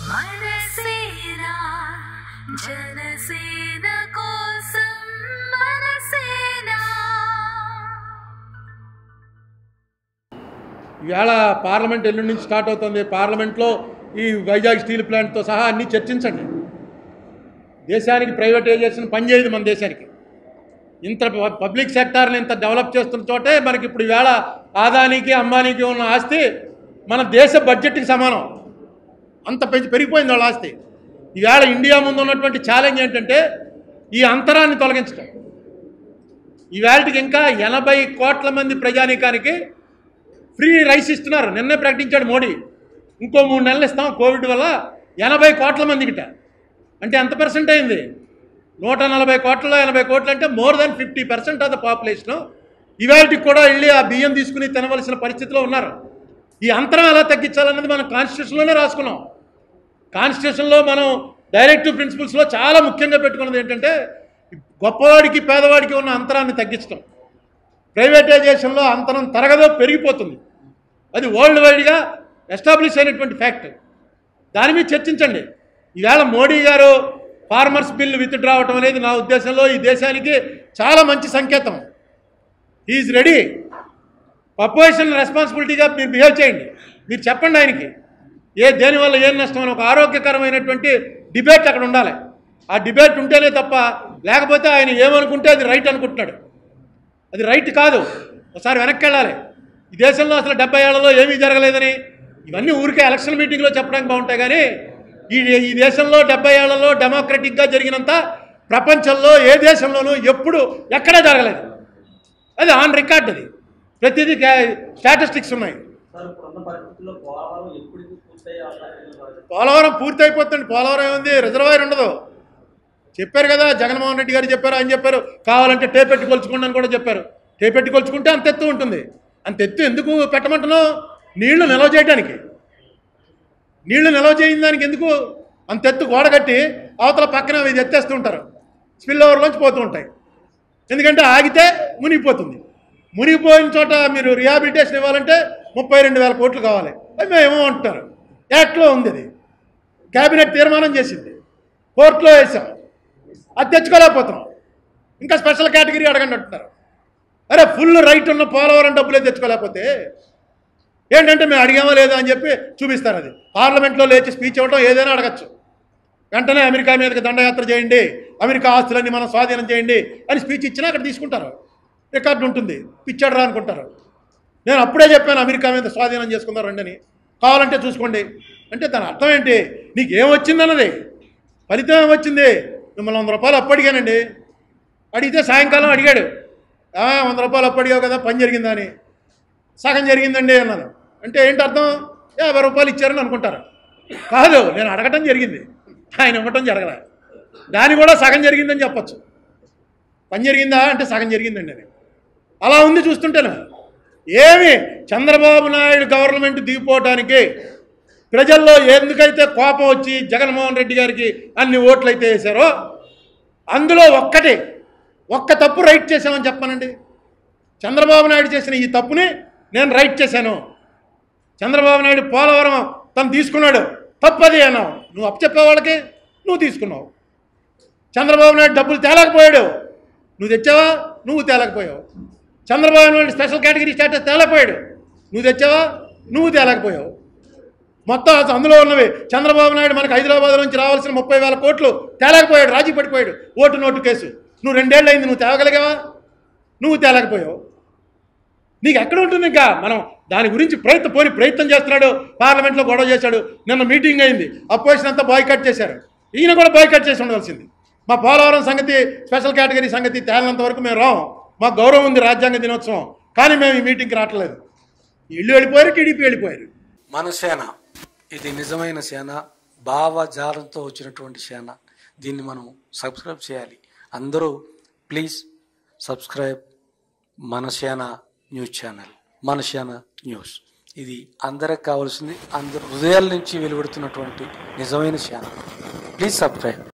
మనసేన జనసేన కోసం మనసేన ఈవేళ పార్లమెంట్ ఎల్లుండి నుంచి స్టార్ట్ అవుతుంది పార్లమెంట్లో ఈ వైజాగ్ స్టీల్ ప్లాంట్తో సహా అన్నీ చర్చించండి దేశానికి ప్రైవేటైజేషన్ పనిచేయదు మన దేశానికి ఇంత ప- పబ్లిక్ సెక్టార్ని ఇంత డెవలప్ చేస్తున్న చోటే మనకి ఇప్పుడు ఈవేళ ఆదానికి అంబానీకి ఉన్న ఆస్తి మన దేశ బడ్జెట్కి సమానం అంత పెంచి పెరిగిపోయింది వాళ్ళ ఆస్తి ఈవేళ ఇండియా ముందు ఉన్నటువంటి ఛాలెంజ్ ఏంటంటే ఈ అంతరాన్ని తొలగించడం ఈవేళకి ఇంకా ఎనభై కోట్ల మంది ప్రజానీకానికి ఫ్రీ రైస్ ఇస్తున్నారు నిన్నే ప్రకటించాడు మోడీ ఇంకో మూడు నెలలు ఇస్తాం కోవిడ్ వల్ల ఎనభై కోట్ల మందికిట అంటే ఎంత పర్సెంట్ అయింది నూట నలభై కోట్లలో ఎనభై కోట్లు అంటే more than fifty percent of the population ఇవాళకి కూడా వెళ్ళి ఆ బియ్యం తీసుకుని తినవలసిన పరిస్థితిలో ఉన్నారు ఈ అంతరం ఎలా తగ్గించాలన్నది మనం కాన్స్టిట్యూషన్లోనే రాసుకున్నాం కాన్స్టిట్యూషన్లో మనం డైరెక్టివ్ ప్రిన్సిపల్స్లో చాలా ముఖ్యంగా పెట్టుకున్నది ఏంటంటే గొప్పవాడికి పేదవాడికి ఉన్న అంతరాన్ని తగ్గించడం ప్రైవేటైజేషన్లో అంతరం తరగదో పెరిగిపోతుంది అది వరల్డ్ వైడ్గా ఎస్టాబ్లిష్ అయినటువంటి ఫ్యాక్ట్ దాని మీద చర్చించండి ఈవేళ మోడీ గారు ఫార్మర్స్ బిల్ విత్ రావటం అనేది నా ఉద్దేశంలో ఈ దేశానికి చాలా మంచి సంకేతం ఈజ్ రెడీ అపోజిషన్ రెస్పాన్సిబిలిటీగా మీరు బిహేవ్ చేయండి మీరు చెప్పండి ఆయనకి ఏ దేనివల్ల ఏం నష్టం అని ఒక ఆరోగ్యకరమైనటువంటి డిబేట్ అక్కడ ఉండాలి ఆ డిబేట్ ఉంటేనే తప్ప లేకపోతే ఆయన ఏమనుకుంటే అది రైట్ అనుకుంటున్నాడు అది రైట్ కాదు ఒకసారి వెనక్కి వెళ్ళాలి ఈ దేశంలో అసలు డెబ్బై ఏళ్లలో ఏమీ జరగలేదని ఇవన్నీ ఊరికే ఎలక్షన్ మీటింగ్లో చెప్పడానికి బాగుంటాయి కానీ ఈ ఈ దేశంలో డెబ్బై ఏళ్లలో డెమోక్రటిక్గా జరిగినంత ప్రపంచంలో ఏ దేశంలోనూ ఎప్పుడు ఎక్కడా జరగలేదు అది ఆన్ రికార్డ్ అది ప్రతిదీ స్టాటిస్టిక్స్ ఉన్నాయి సార్ ఇప్పుడున్న పరిస్థితుల్లో పోలవరం ఎప్పటికి పూర్తయ్యే అవకాశం ఉంది సార్? పోలవరం పూర్తి అయిపోతుంది పోలవరం ఏముంది రిజర్వాయర్ ఉండదు చెప్పారు కదా జగన్మోహన్ రెడ్డి గారు చెప్పారు ఆయన చెప్పారు కావాలంటే టేపెట్టి కొలుచుకోండి అని కూడా చెప్పారు టేపెట్టి కొలుచుకుంటే అంత ఎత్తు ఉంటుంది అంత ఎత్తు ఎందుకు పెట్టమంటున్నావు నీళ్లు నిల్వ చేయడానికి నీళ్లు నిల్వ చేయని దానికి ఎందుకు అంత ఎత్తు గోడ కట్టి అవతల పక్కన ఇది ఎత్తేస్తూ ఉంటారు స్పిల్ ఓవర్లోంచి పోతూ ఉంటాయి ఎందుకంటే ఆగితే మునిగిపోతుంది మునిగిపోయిన చోట మీరు రిహాబిలిటేషన్ ఇవ్వాలంటే ముప్పై రెండు వేల కోట్లు కావాలి అది మేము ఏమో అంటున్నారు యాక్ట్లో ఉంది అది క్యాబినెట్ తీర్మానం చేసింది కోర్టులో వేసాం అది తెచ్చుకోలేకపోతున్నాం ఇంకా స్పెషల్ కేటగిరీ అడగండి అంటున్నారు అరే ఫుల్ రైట్ ఉన్న పోలవరం డబ్బులే తెచ్చుకోలేకపోతే ఏంటంటే మేము అడిగామో లేదా అని చెప్పి చూపిస్తారు అది పార్లమెంట్లో లేచి స్పీచ్ ఇవ్వడం ఏదైనా అడగచ్చు వెంటనే అమెరికా మీదకి దండయాత్ర చేయండి అమెరికా ఆస్తులన్నీ మనం స్వాధీనం చేయండి అని స్పీచ్ ఇచ్చినా అక్కడ తీసుకుంటారు రికార్డు ఉంటుంది పిచ్చాడరా అనుకుంటారు నేను అప్పుడే చెప్పాను అమెరికా మీద స్వాధీనం చేసుకుందాం రండి అని కావాలంటే చూసుకోండి అంటే దాని అర్థం ఏంటి నీకు ఏమొచ్చిందన్నది ఫలితం ఏమొచ్చింది మిమ్మల్ని వంద రూపాయలు అప్పు అడిగానండి అడిగితే సాయంకాలం అడిగాడు "ఆ, వంద రూపాయలు అప్పు అడిగావు కదా పని జరిగిందా అని సగం జరిగిందండి అన్నాను అంటే ఏంటి అర్థం యాభై రూపాయలు ఇచ్చారని అనుకుంటారు కాదు నేను అడగటం జరిగింది ఆయన ఇవ్వటం జరగలే దాని కూడా సగం జరిగిందని చెప్పొచ్చు పని జరిగిందా అంటే సగం జరిగిందండి అది అలా ఉంది చూస్తుంటేనే ఏమి చంద్రబాబు నాయుడు గవర్నమెంట్ దిగిపోవటానికి ప్రజల్లో ఎందుకైతే కోపం వచ్చి జగన్మోహన్ రెడ్డి గారికి అన్ని ఓట్లు అయితే వేశారో అందులో ఒక్కటి ఒక్క తప్పు రైట్ చేశామని చెప్పానండి చంద్రబాబు నాయుడు చేసిన ఈ తప్పుని నేను రైట్ చేశాను చంద్రబాబు నాయుడు పోలవరం తను తీసుకున్నాడు తప్పది అన్నావు నువ్వు అప్పచెప్పే వాళ్ళకి నువ్వు తీసుకున్నావు చంద్రబాబు నాయుడు డబ్బులు తేలేకపోయాడు నువ్వు తెచ్చావా నువ్వు తేలేకపోయావు Chandrababu Naidu special category status తేలేకపోయాడు నువ్వు తెచ్చావా నువ్వు తేలేకపోయావు మొత్తం అసలు అందులో ఉన్నవి చంద్రబాబు నాయుడు మనకు హైదరాబాద్ నుంచి రావాల్సిన ముప్పై వేల కోట్లు తేలేకపోయాడు రాజీ పడిపోయాడు ఓటు నోటు కేసు నువ్వు రెండేళ్ళు అయింది నువ్వు తేగలిగావా నువ్వు తేలేకపోయావు నీకు ఎక్కడ ఉంటుంది ఇంకా మనం దాని గురించి ప్రయత్నం పోని ప్రయత్నం చేస్తున్నాడు పార్లమెంట్లో గొడవ చేశాడు నిన్న మీటింగ్ అయింది అపోజిషన్ అంతా బాయ్కట్ చేశారు ఈయన కూడా బాయ్కట్ చేసి ఉండవలసింది మా పోలవరం సంగతి స్పెషల్ కేటగిరీ సంగతి తేలినంత వరకు మేము రాం మాకు గౌరవం ఉంది రాజ్యాంగ దినోత్సవం కానీ మేము ఈ మీటింగ్కి రావట్లేదు ఇల్లు వెళ్ళిపోయారు టీడీపీ వెళ్ళిపోయారు మన సేన ఇది నిజమైన సేన భావజాలంతో వచ్చినటువంటి సేన దీన్ని మనం సబ్స్క్రైబ్ చేయాలి అందరూ ప్లీజ్ సబ్స్క్రైబ్ మన సేన న్యూస్ ఛానల్ మన సేన న్యూస్ ఇది అందరికి కావాల్సింది అందరు హృదయాల నుంచి వెలువడుతున్నటువంటి నిజమైన సేన ప్లీజ్ సబ్స్క్రైబ్